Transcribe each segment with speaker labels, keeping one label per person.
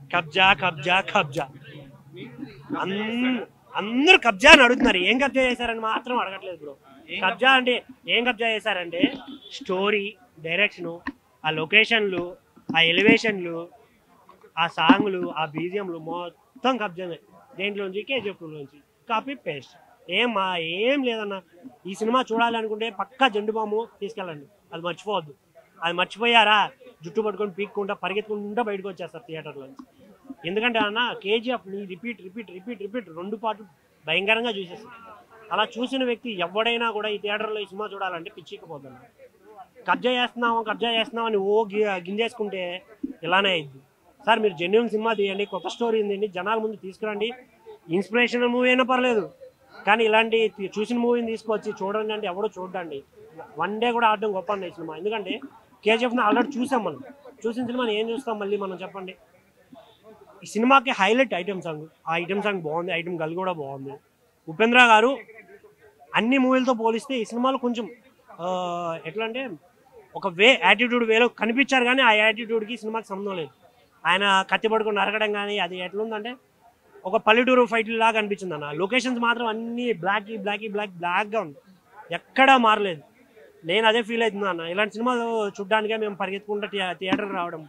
Speaker 1: కబ్జా కబ్జా కబ్జా అన్- అందరూ కబ్జా అని అడుగుతున్నారు ఏం కబ్జా చేశారని మాత్రం అడగట్లేదు బ్రో కబ్జా అంటే ఏం కబ్జా చేశారంటే స్టోరీ డైరెక్షన్ ఆ లొకేషన్లు ఆ ఎలివేషన్లు ఆ సాంగ్లు ఆ బీజియంలు మొత్తం కబ్జానే దేంట్లోంచి కేజీఎఫ్ నుంచి కాపీ పేస్ట్ ఏం మా ఏం లేదన్న ఈ సినిమా చూడాలి అనుకుంటే పక్కా జెండు బాము తీసుకెళ్ళండి అది మర్చిపోవద్దు అది మర్చిపోయారా జుట్టు పట్టుకొని పీక్కుంటా పరిగెత్తుకుంటా బయటకు వచ్చేస్తారు థియేటర్లో ఎందుకంటే అన్న కేజీఎఫ్ ని రిపీట్ రిపీట్ రిపీట్ రిపీట్ రెండు పాటలు భయంకరంగా చూసేస్తారు అలా చూసిన వ్యక్తి ఎవడైనా కూడా ఈ థియేటర్లో ఈ సినిమా చూడాలంటే పిచ్చికపోతాను కబ్జా చేస్తున్నాము కబ్జా చేస్తున్నాం అని ఓ గి- గింజేసుకుంటే ఇలానే అయింది సార్ మీరు జెన్యున్ సినిమా తీయండి కొత్త స్టోరీ ఉందండి జనాల ముందు తీసుకురండి ఇన్స్పిరేషనల్ మూవీ అయినా పర్లేదు కానీ ఇలాంటి తీ- చూసిన మూవీని తీసుకొచ్చి చూడండి అంటే ఎవడో చూడండి వన్ డే కూడా ఆడడం గొప్ప అండి ఈ సినిమా ఎందుకంటే కేజీఎఫ్ని ఆల్రెడీ చూసాం మనం చూసిన సినిమాని ఏం చూస్తాం మళ్ళీ మనం చెప్పండి ఈ సినిమాకి హైలైట్ ఐటమ్ సాంగ్ ఆ ఐటమ్ సాంగ్ బాగుంది ఐటమ్ గల్ కూడా బాగుంది ఉపేంద్ర గారు అన్ని మూవీలతో పోలిస్తే ఈ సినిమాలో కొంచెం ఆ, ఎట్లా అంటే ఒక వే యాటిట్యూడ్ వేలో కనిపించారు కానీ ఆ యాటిట్యూడ్కి సినిమాకి సంబంధం లేదు ఆయన కత్తి పడుకొని నరకడం కానీ అది ఎట్లుందంటే ఒక పల్లెటూరు ఫైట్ లాగా అనిపించింది అన్న లొకేషన్స్ మాత్రం అన్ని బ్లాక్ బ్లాక్ బ్లాక్ బ్లాక్గా ఉంది ఎక్కడా మారలేదు నేను అదే ఫీల్ అవుతుంది అన్న ఇలాంటి సినిమాలు చూడ్డానికే మేము పరిగెత్తుకుంటా థియే- థియేటర్కి రావడం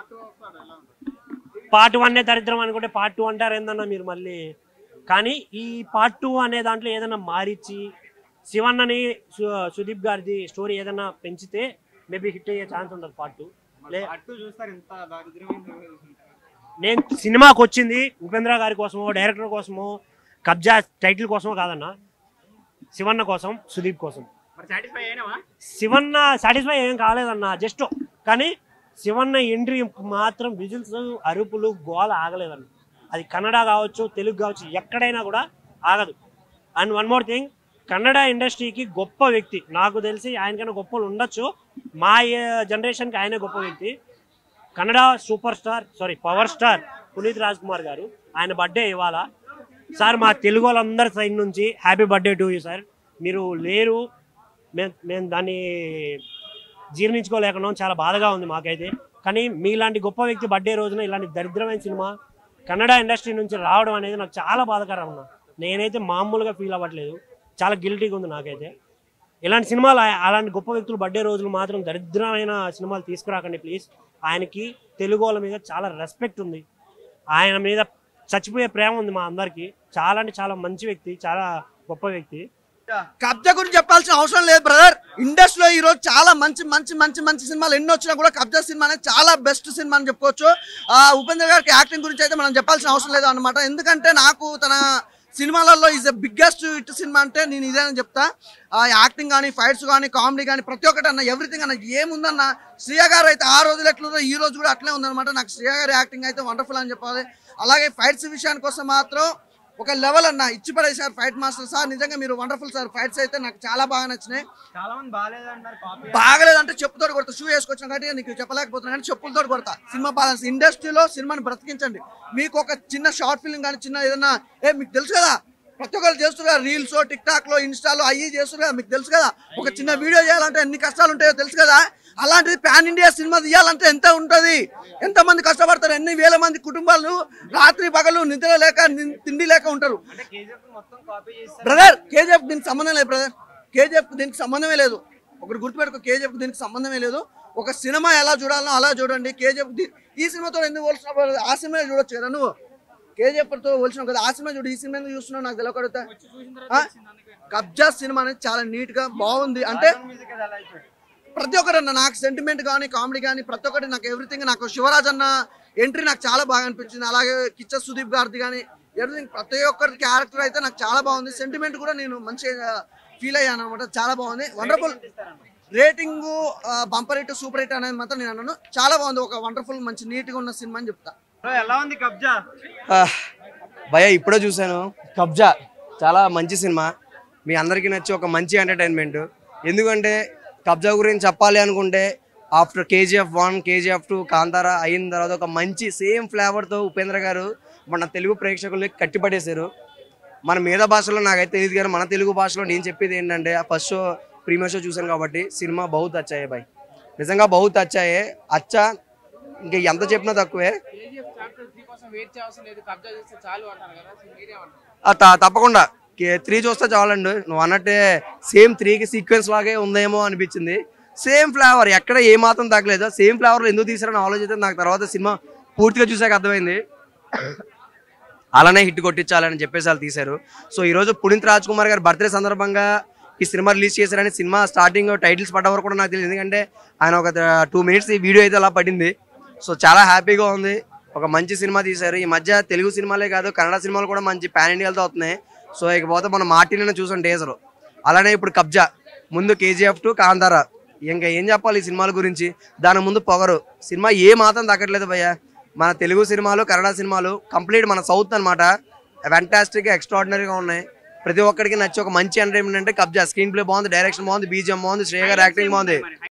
Speaker 1: పార్ట్ వన్ దరిద్రం అనుకుంటే పార్ట్ టూ అంటారు ఏందన్నా మీరు మళ్ళీ కానీ ఈ పార్ట్ టూ అనే దాంట్లో ఏదైనా మారిచ్చి శివన్నని సు- సుదీప్ గారిది స్టోరీ ఏదైనా పెంచితే మేబీ హిట్ అయ్యే ఛాన్స్ ఉంటుంది పార్ట్ టూ లే
Speaker 2: అట్టు చూస్తారు ఇంత దారిద్ర్యమైన
Speaker 1: నేను సినిమాకి వచ్చింది ఉపేంద్ర గారి కోసమో డైరెక్టర్ కోసమో కబ్జా టైటిల్ కోసమో కాదన్న శివన్న కోసం సుదీప్ కోసం
Speaker 2: మరి సాటిస్ఫై అయినావా
Speaker 1: శివన్న సాటిస్ఫై ఏం కాలేదన్న జస్ట్ కానీ శివన్న ఎంట్రీ మాత్రం విజిల్స్ అరుపులు గోల ఆగలేదన్న అది కన్నడ కావచ్చు తెలుగు కావచ్చు ఎక్కడైనా కూడా ఆగదు and one more thing Kannada ఇండస్ట్రీకి గొప్ప వ్యక్తి నాకు తెలిసి ఆయనకైనా గొప్పలు ఉండొచ్చు మా జనరేషన్కి ఆయనే గొప్ప వ్యక్తి Kannada super star sorry power star Puneeth Raj Kumar గారు ఆయన బర్త్డే ఇవాళ సార్ మా తెలుగు వాళ్ళందరి సైడ్ నుంచి happy birthday to you sir మీరు లేరు మేము మేము దాన్ని జీర్ణించుకోలేకున్నాం చాలా బాధగా ఉంది మాకైతే కానీ మీలాంటి గొప్ప వ్యక్తి బర్త్డే రోజున ఇలాంటి దరిద్రమైన సినిమా కన్నడ ఇండస్ట్రీ నుంచి రావడం అనేది నాకు చాలా బాధకరం అన్న నేనైతే మామూలుగా ఫీల్ అవ్వట్లేదు చాలా గిల్టీగా ఉంది నాకైతే ఇలాంటి సినిమాలు ఆ- అలాంటి గొప్ప వ్యక్తులు బర్త్డే రోజులు మాత్రం దరిద్రమైన సినిమాలు తీసుకురాకండి ప్లీజ్ ఆయనకి తెలుగు వాళ్ళ మీద చాలా రెస్పెక్ట్ ఉంది ఆయన మీద చచ్చిపోయే ప్రేమ ఉంది మా అందరికి చాలా అంటే చాలా మంచి వ్యక్తి చాలా గొప్ప వ్యక్తి
Speaker 3: కబ్జా గురించి చెప్పాల్సిన అవసరం లేదు బ్రదర్ ఇండస్ట్రీలో ఈ రోజు చాలా మంచి మంచి మంచి మంచి సినిమాలు ఎన్ని వచ్చినా కూడా కబ్జా సినిమా అనేది చాలా బెస్ట్ సినిమా అని చెప్పుకోవచ్చు ఆ, ఉపేంద్ర గారికి యాక్టింగ్ గురించి అయితే మనం చెప్పాల్సిన అవసరం లేదు అనమాట ఎందుకంటే నాకు తన సినిమాలలో ఈజ్ ద బిగ్గెస్ట్ హిట్ సినిమా అంటే నేను ఇదేనని చెప్తా ఆ యాక్టింగ్ కానీ ఫైట్స్ కానీ కామెడీ కానీ ప్రతి ఒక్కటి అన్న ఎవ్రీథింగ్ అన్న ఏముందన్న శ్రీయ గారు అయితే ఆ రోజులు ఎట్లుందో ఈ రోజు కూడా అట్లే ఉందన్నమాట నాకు శ్రీయ గారి యాక్టింగ్ అయితే వండర్ఫుల్ అని చెప్పాలి అలాగే ఫైట్స్ విషయానికి వస్తే మాత్రం ఒక లెవెల్ అన్న ఇచ్చి పడేసారు ఫైట్ మాస్టర్ సార్ నిజంగా మీరు వండర్ఫుల్ సార్ ఫైట్స్ అయితే నాకు చాలా బాగా నచ్చినాయి
Speaker 2: చాలా మంది బాగాలేదంటారు కాపీ
Speaker 3: బాగలేదంటే చెప్పుతోటి కొడతా షూ వేసుకొచ్చిన కాబట్టి నీకు చెప్పలేకపోతున్నా కానీ చెప్పులతో కొడతా సినిమా బ్యాలెన్స్ ఇండస్ట్రీలో సినిమాని బ్రతికించండి మీకు ఒక చిన్న షార్ట్ ఫిల్మ్ కానీ చిన్న ఏదన్నా ఏ మీకు తెలుసు కదా ప్రతి ఒక్కరు చేస్తున్నారు రీల్స్ టిక్ టాక్ లో ఇన్స్టాలో అయ్యి చేస్తున్నారు కదా మీకు తెలుసు కదా ఒక చిన్న వీడియో చేయాలంటే ఎన్ని కష్టాలు ఉంటాయో తెలుసు కదా అలాంటిది పాన్ ఇండియా సినిమా తీయాలంటే ఎంత ఉంటుంది ఎంత మంది కష్టపడతారు ఎన్ని వేల మంది కుటుంబాలు రాత్రి పగలు నిద్ర లేక ని- తిండి లేక ఉంటారు
Speaker 2: అంటే కేజీఎఫ్ మొత్తం కాపీ చేస్తారు
Speaker 3: బ్రదర్ కేజీఎఫ్ దీనికి సంబంధం లేదు బ్రదర్ కేజీఎఫ్ దీనికి సంబంధమే లేదు ఒకటి గుర్తుపెట్టుకో కేజీఎఫ్ దీనికి సంబంధమే లేదు ఒక సినిమా ఎలా చూడాలో అలా చూడండి కేజీఎఫ్ ఈ సినిమాతో ఎందుకు పోల్చిన ఆ సినిమా చూడొచ్చు కదా నువ్వు కేజీఎఫ్ తో పోల్చినావు కదా ఆ సినిమా చూడు ఈ సినిమా ఎందుకు చూస్తున్నావు నాకు తెలియకడుగుతా ఆ? కబ్జా సినిమా అనేది చాలా నీట్ గా బాగుంది అంటే
Speaker 2: మ్యూజిక్ అది అలా అయిపోయింది
Speaker 3: ప్రతి ఒక్కరు అన్న నాకు సెంటిమెంట్ కానీ కామెడీ కానీ ప్రతి ఒక్కటి నాకు ఎవ్రీథింగ్ నాకు శివరాజ్ అన్న ఎంట్రీ నాకు చాలా బాగా అనిపించింది అలాగే కిచ్చ సుదీప్ గారిది కానీ ఎవ్రీథింగ్ ప్రతి ఒక్కరి క్యారెక్టర్ అయితే నాకు చాలా బాగుంది సెంటిమెంట్ కూడా నేను మంచిగా ఫీల్ అయ్యాను అనమాట చాలా బాగుంది wonderful rating bumper hit super hit అనేది మాత్రం నేను అన్నాను చాలా బాగుంది ఒక వండర్ఫుల్ మంచి నీట్ గా ఉన్న సినిమా అని చెప్తా
Speaker 2: బ్రో, ఎలా ఉంది కబ్జా
Speaker 4: భయ ఇప్పుడే చూశాను కబ్జా చాలా మంచి సినిమా మీ అందరికీ నచ్చి ఒక మంచి ఎంటర్టైన్మెంట్ ఎందుకంటే కబ్జా గురించి చెప్పాలి అనుకుంటే after KGF one KGF two Kantara అయిన తర్వాత ఒక మంచి సేమ్ ఫ్లేవర్తో ఉపేంద్ర గారు మన తెలుగు ప్రేక్షకుల్ని కట్టిపడేశారు మన మీద భాషలో నాకైతే తెలియదు కానీ మన తెలుగు భాషలో నేను చెప్పేది ఏంటంటే ఆ ఫస్ట్ షో ప్రీమియర్ షో చూశాను కాబట్టి సినిమా బహుత్ అచ్చాయే బాయ్ నిజంగా బహుత్ అచ్చాయే అచ్చా ఇంకా ఎంత చెప్పినా తక్కువే
Speaker 5: కేజీఎఫ్ చాప్టర్ త్రీ కోసం వెయిట్ చేయాల్సిన లేదు కబ్జా చేస్తే చాలు అంటారు కదా సో మీరేమంటారు
Speaker 4: ఆ, త- తప్పకుండా త్రీ చూస్తే చాలండి నువ్వు అన్నట్టే సేమ్ త్రీకి సీక్వెన్స్ లాగే ఉందేమో అనిపించింది సేమ్ ఫ్లేవర్ ఎక్కడ ఏ మాత్రం తగ్గలేదు సేమ్ ఫ్లేవర్లో ఎందుకు తీసారని ఆలోచిస్తే నాకు తర్వాత సినిమా పూర్తిగా చూసాక అర్థమైంది అలానే హిట్ కొట్టించాలని చెప్పేసి వాళ్ళు తీశారు సో ఈరోజు పునీత్ రాజ్ కుమార్ గారి బర్త్డే సందర్భంగా ఈ సినిమా రిలీజ్ చేశారని సినిమా స్టార్టింగ్ టైటిల్స్ పడ్డ వరకు కూడా నాకు తెలియదు ఎందుకంటే ఆయన ఒక టూ మినిట్స్ ఈ వీడియో అయితే అలా పడింది సో చాలా హ్యాపీగా ఉంది ఒక మంచి సినిమా తీశారు ఈ మధ్య తెలుగు సినిమాలే కాదు కన్నడ సినిమాలు కూడా మంచి పాన్ ఇండియాలతో అవుతున్నాయి సో ఇకపోతే మనం మార్టిన్ చూసాం టేజర్ అలానే ఇప్పుడు కబ్జా ముందు కేజీఎఫ్ టు కాంతారా ఇంకా ఏం చెప్పాలి ఈ సినిమాల గురించి దాని ముందు పొగరు సినిమా ఏ మాత్రం తగ్గట్లేదు భయ్య మన తెలుగు సినిమాలు కన్నడ సినిమాలు కంప్లీట్ మన సౌత్ అనమాట ఫ్యాంటాస్టిక్ ఎక్స్ట్రాడినరీగా ఉన్నాయి ప్రతి ఒక్కరికి నచ్చి ఒక మంచి ఎంటర్టైన్మెంట్ అంటే కబ్జా స్క్రీన్ ప్లే బాగుంది డైరెక్షన్ బాగుంది బీజిఎం బాగుంది శ్రేయ గారి యాక్టింగ్ బాగుంది